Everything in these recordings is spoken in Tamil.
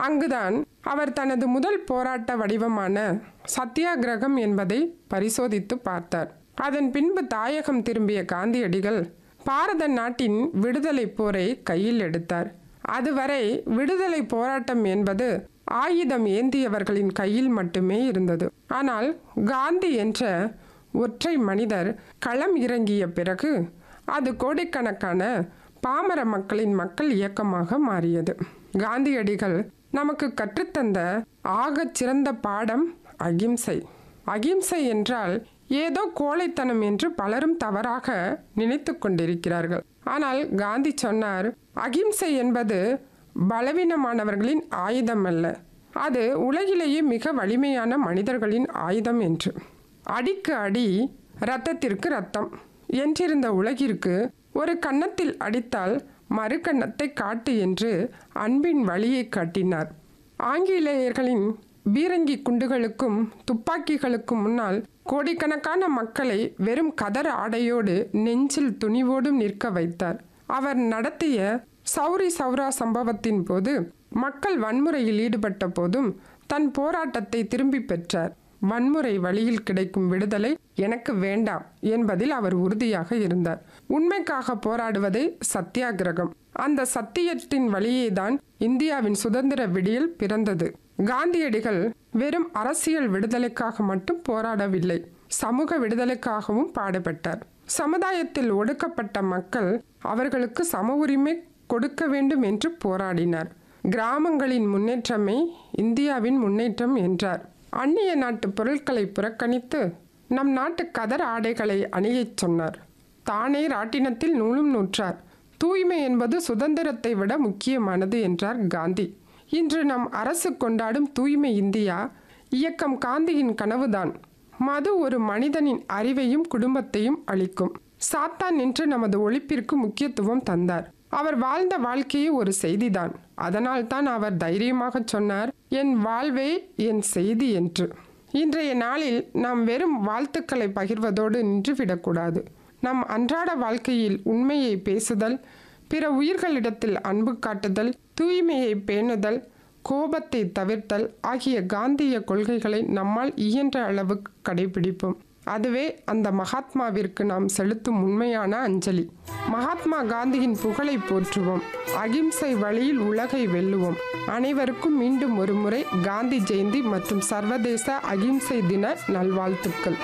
அங்குதான் அவர் தனது முதல் போராட்ட வடிவமான சத்தியாகிரகம் என்பதை பரிசோதித்து பார்த்தார் அதன் பின்பு தாயகம் திரும்பிய காந்தியடிகள் பாரத நாட்டின் விடுதலை போரை கையில் எடுத்தார் அதுவரை விடுதலை போராட்டம் என்பது ஆயுதம் ஏந்தியவர்களின் கையில் மட்டுமே இருந்தது ஆனால் காந்தி என்ற ஒற்றை மனிதர் களம் இறங்கிய பிறகு அது கோடிக்கணக்கான பாமர மக்களின் மக்கள் இயக்கமாக மாறியது காந்தியடிகள் நமக்கு கற்றுத்தந்த ஆகச் சிறந்த பாடம் அகிம்சை அகிம்சை என்றால் ஏதோ கோழைத்தனம் என்று பலரும் தவறாக நினைத்து கொண்டிருக்கிறார்கள் ஆனால் காந்தி சொன்னார் அகிம்சை என்பது பலவீனமானவர்களின் ஆயுதம் அல்ல அது உலகிலேயே மிக வலிமையான மனிதர்களின் ஆயுதம் என்று அடிக்கு அடி இரத்தத்திற்கு ரத்தம் என்றிருந்த உலகிற்கு ஒரு கன்னத்தில் அடித்தால் மறு கன்னத்தை காட்டு என்று அன்பின் வழியை காட்டினார் ஆங்கிலேயர்களின் பீரங்கி குண்டுகளுக்கும் துப்பாக்கிகளுக்கும் முன்னால் கோடிக்கணக்கான மக்களை வெறும் கதர் ஆடையோடு நெஞ்சில் துணிவோடும் நிற்க வைத்தார் அவர் நடத்திய சௌரி சௌரா சம்பவத்தின் போது மக்கள் வன்முறையில் ஈடுபட்ட போதும் தன் போராட்டத்தை திரும்பி பெற்றார் வன்முறை வழியில் கிடைக்கும் விடுதலை எனக்கு வேண்டாம் என்பதில் அவர் உறுதியாக இருந்தார் உண்மைக்காக போராடுவதே சத்தியாகிரகம் அந்த சத்தியத்தின் வழியே தான் இந்தியாவின் சுதந்திர விடியல் பிறந்தது காந்தியடிகள் வெறும் அரசியல் விடுதலைக்காக மட்டும் போராடவில்லை சமூக விடுதலைக்காகவும் பாடுபட்டார் சமுதாயத்தில் ஒடுக்கப்பட்ட மக்கள் அவர்களுக்கு சம உரிமை கொடுக்க வேண்டும் என்று போராடினார் கிராமங்களின் முன்னேற்றமே இந்தியாவின் முன்னேற்றம் என்றார் அந்நிய நாட்டு பொருட்களை புறக்கணித்து நம் நாட்டு கதர் ஆடைகளை அணியச் சொன்னார் தானே ராட்டினத்தில் நூலும் நூற்றார் தூய்மை என்பது சுதந்திரத்தை விட முக்கியமானது என்றார் காந்தி இன்று நம் அரசு கொண்டாடும் தூய்மை இந்தியா இயக்கம் காந்தியின் கனவுதான் மது ஒரு மனிதனின் அறிவையும் குடும்பத்தையும் அளிக்கும் சாத்தான் என்று நமது ஒழிப்பிற்கு முக்கியத்துவம் தந்தார் அவர் வாழ்ந்த வாழ்க்கையே ஒரு செய்திதான் அதனால் தான் அவர் தைரியமாக சொன்னார் என் வாழ்வே என் செய்தி என்று இன்றைய நாளில் நாம் வெறும் வாழ்த்துக்களை பகிர்வதோடு நின்றுவிடக்கூடாது நம் அன்றாட வாழ்க்கையில் உண்மையை பேசுதல் பிற உயிர்களிடத்தில் அன்பு காட்டுதல் தூய்மையை பேணுதல் கோபத்தை தவிர்த்தல் ஆகிய காந்திய கொள்கைகளை நம்மால் இயன்ற அளவுக்கு கடைபிடிப்போம் அதுவே அந்த மகாத்மாவிற்கு நாம் செலுத்தும் உண்மையான அஞ்சலி மகாத்மா காந்தியின் புகழை போற்றுவோம் அகிம்சை வழியில் உலகை வெல்லுவோம் அனைவருக்கும் மீண்டும் ஒரு முறை காந்தி ஜெயந்தி மற்றும் சர்வதேச அகிம்சை தின நல்வாழ்த்துக்கள்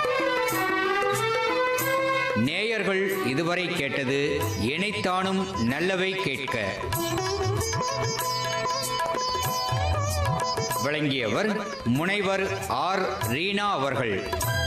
நேயர்கள் இதுவரை கேட்டது இணைத்தானும் நல்லவை கேட்க வழங்கியவர் முனைவர் ஆர் ரீனா அவர்கள்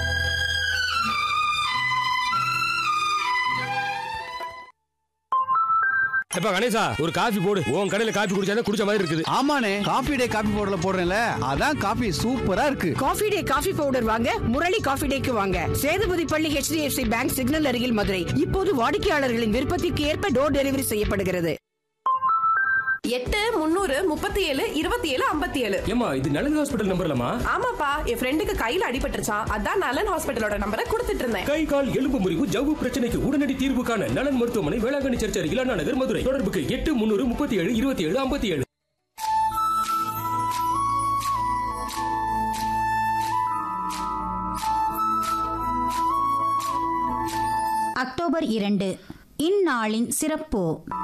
எப்ப கணேசா ஒரு காஃபி போடு உன் கடையில காஃபி குடிச்சா குடிச்ச மாதிரி இருக்குது ஆமாண்ணே காபி டே காபி பவுடர்ல போடுறேன்ல அதான் காபி சூப்பரா இருக்கு காஃபி டே காஃபி பவுடர் வாங்க முரளி காஃபி டேக்கு வாங்க சேதுபதி பள்ளி HDFC பேங்க் சிக்னல் அருகில் மதுரை இப்போது வாடிக்கையாளர்களின் விருப்பத்திற்கு ஏற்ப டோர் டெலிவரி செய்யப்படுகிறது எட்டு முந்நூறு முப்பத்தி ஏழு இருபத்தி ஏழு ஐம்பத்தி ஏழு ஏமா இது நலன் ஹாஸ்பிட்டல் நம்பர்லமா ஆமாப்பா என் ஃப்ரெண்டுக்கு கையில அடிபட்டுருச்சான் அதான் நலன் ஹாஸ்பிட்டலோட நம்பரை கொடுத்துட்டு இருந்தேன் கை கால் எலும்பு முறிவு ஜவ்வு பிரச்சனைக்கு உடனடி தீர்வு காண நலன் மருத்துவமனை வேளாங்கண்ணி சர்ச் அருகில் அண்ணா நகர் மதுரை தொடர்புக்கு எட்டு முன்னூறு முப்பத்தி ஏழு இருபத்தி ஏழு ஐம்பத்தி ஏழு அக்டோபர் இரண்டு இந்நாளின் சிறப்பு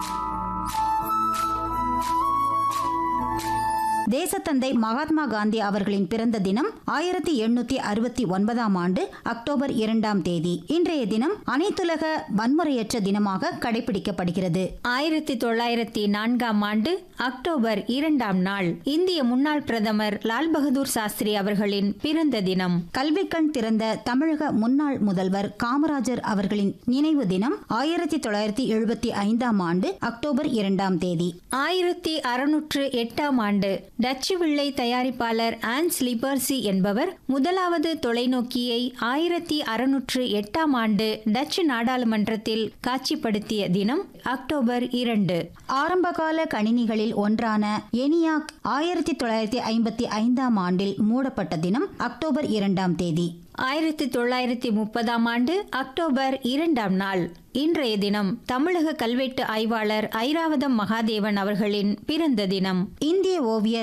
தேசத்தந்தை மகாத்மா காந்தி அவர்களின் பிறந்த தினம் ஆயிரத்தி எண்ணூத்தி அறுபத்தி ஒன்பதாம் ஆண்டு அக்டோபர் இரண்டாம் தேதி இன்றைய தினம் அனைத்துலக வன்முறையற்ற தினமாக கடைபிடிக்கப்படுகிறது ஆயிரத்தி தொள்ளாயிரத்தி நான்காம் ஆண்டு அக்டோபர் இரண்டாம் நாள் இந்திய முன்னாள் பிரதமர் லால் பகதூர் சாஸ்திரி அவர்களின் பிறந்த தினம் கல்விக்கண் திறந்த தமிழக முன்னாள் முதல்வர் காமராஜர் அவர்களின் நினைவு தினம் ஆயிரத்தி தொள்ளாயிரத்தி எழுபத்தி ஐந்தாம் ஆண்டு அக்டோபர் இரண்டாம் தேதி ஆயிரத்தி அறுநூற்று எட்டாம் ஆண்டு டச்சு வில்லை தயாரிப்பாளர் ஆன்ஸ் லிபர்சி என்பவர் முதலாவது தொலைநோக்கியை ஆயிரத்தி அறுநூற்று எட்டாம் ஆண்டு டச்சு நாடாளுமன்றத்தில் காட்சிப்படுத்திய தினம் அக்டோபர் இரண்டு ஆரம்பகால கணினிகளில் ஒன்றான எனியாக் ஆயிரத்தி தொள்ளாயிரத்தி ஐம்பத்தி ஐந்தாம் ஆண்டில் மூடப்பட்ட தினம் அக்டோபர் இரண்டாம் தேதி ஆயிரத்தி தொள்ளாயிரத்தி முப்பதாம் ஆண்டு அக்டோபர் இரண்டாம் நாள் இன்றைய தினம் தமிழக கல்வெட்டு ஆய்வாளர் ஐராவதம் மகாதேவன் அவர்களின் பிறந்த தினம் இந்திய ஓவியர்